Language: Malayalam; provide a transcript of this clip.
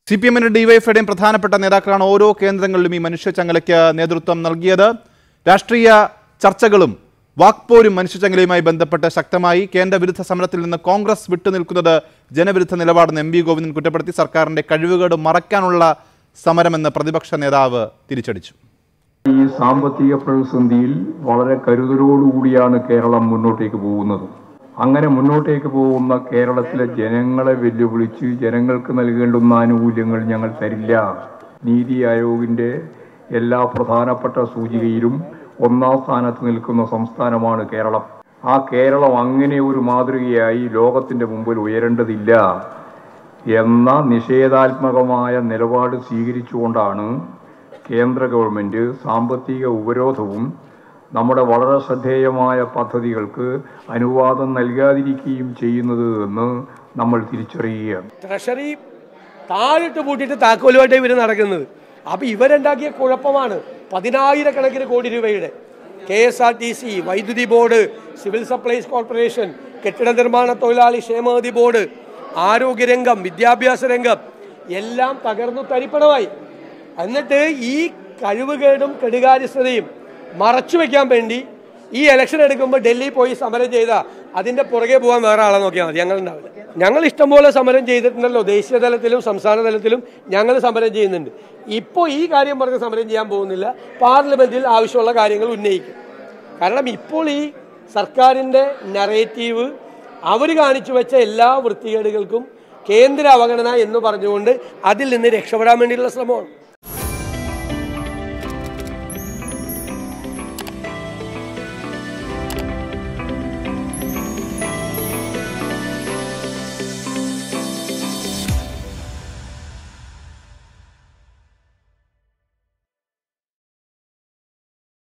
സി പി എമ്മിന്റെ ഡിവൈഎഫ്ഐയുടെയും പ്രധാനപ്പെട്ട നേതാക്കളാണ് ഓരോ കേന്ദ്രങ്ങളിലും ഈ മനുഷ്യച്ചങ്ങലയ്ക്ക് നേതൃത്വം നൽകിയത് രാഷ്ട്രീയ ചർച്ചകളും വാക്പോരും മനുഷ്യച്ചങ്ങലയുമായി ബന്ധപ്പെട്ട് ശക്തമായി കേന്ദ്രവിരുദ്ധ സമരത്തിൽ നിന്ന് കോൺഗ്രസ് വിട്ടുനിൽക്കുന്നത് ജനവിരുദ്ധ നിലപാടെന്ന് എം വി ഗോവിന്ദൻ കുറ്റപ്പെടുത്തി സർക്കാരിന്റെ കഴിവുകേട് മറയ്ക്കാനുള്ള സമരമെന്ന് പ്രതിപക്ഷ നേതാവ് തിരിച്ചടിച്ചു ഈ സാമ്പത്തിക പ്രതിസന്ധിയിൽ വളരെ കരുതലോടുകൂടിയാണ് കേരളം മുന്നോട്ടേക്ക് പോകുന്നത് അങ്ങനെ മുന്നോട്ടേക്ക് പോകുന്ന കേരളത്തിലെ ജനങ്ങളെ വെല്ലുവിളിച്ച് ജനങ്ങൾക്ക് നൽകേണ്ടുന്ന ആനുകൂല്യങ്ങൾ ഞങ്ങൾ തരില്ല നീതി ആയോഗിന്റെ എല്ലാ പ്രധാനപ്പെട്ട സൂചികയിലും ഒന്നാം സ്ഥാനത്ത് നിൽക്കുന്ന സംസ്ഥാനമാണ് കേരളം ആ കേരളം അങ്ങനെ ഒരു മാതൃകയായി ലോകത്തിന്റെ മുമ്പിൽ ഉയരേണ്ടതില്ല എന്ന നിഷേധാത്മകമായ നിലപാട് സ്വീകരിച്ചുകൊണ്ടാണ് കേന്ദ്ര ഗവൺമെന്റ് സാമ്പത്തിക ഉപരോധവും നമ്മുടെ വളരെ ശ്രദ്ധേയമായ പദ്ധതികൾക്ക് അനുവാദം നൽകാതിരിക്കുകയും ചെയ്യുന്നത് എന്ന് നമ്മൾ തിരിച്ചറിയുകയാണ് ട്രഷറി താഴിട്ട് പൂട്ടിയിട്ട് താക്കോലുമായിട്ട് ഇവർ നടക്കുന്നത് അപ്പൊ ഇവരുണ്ടാക്കിയ കുഴപ്പമാണ് പതിനായിരക്കണക്കിന് കോടി രൂപയുടെ K S R T C വൈദ്യുതി ബോർഡ് സിവിൽ സപ്ലൈസ് കോർപ്പറേഷൻ കെട്ടിട നിർമ്മാണ തൊഴിലാളി ക്ഷേമനിധി ബോർഡ് ആരോഗ്യരംഗം വിദ്യാഭ്യാസ രംഗം എല്ലാം തകർന്നു തരിപ്പണമായി എന്നിട്ട് ഈ കഴിവുകേടും കെടുകാര്യസ്ഥതയും മറച്ചു വെക്കാൻ വേണ്ടി ഈ ഇലക്ഷൻ എടുക്കുമ്പോൾ ഡൽഹി പോയി സമരം ചെയ്ത അതിന്റെ പുറകെ പോകാൻ വേറെ ആളെ നോക്കിയാൽ മതി ഞങ്ങൾ ഉണ്ടാവില്ല ഞങ്ങൾ ഇഷ്ടംപോലെ സമരം ചെയ്തിട്ടുണ്ടല്ലോ ദേശീയ തലത്തിലും സംസ്ഥാന തലത്തിലും ഞങ്ങൾ സമരം ചെയ്യുന്നുണ്ട് ഇപ്പോൾ ഈ കാര്യം പറഞ്ഞ് സമരം ചെയ്യാൻ പോകുന്നില്ല പാർലമെന്റിൽ ആവശ്യമുള്ള കാര്യങ്ങൾ ഉന്നയിക്കും കാരണം ഇപ്പോൾ ഈ സർക്കാരിന്റെ നറേറ്റീവ് അവർ കാണിച്ചു വെച്ച എല്ലാ വൃത്തികേടുകൾക്കും കേന്ദ്ര അവഗണന എന്ന് പറഞ്ഞുകൊണ്ട് അതിൽ നിന്ന് രക്ഷപ്പെടാൻ വേണ്ടിയുള്ള ശ്രമമാണ്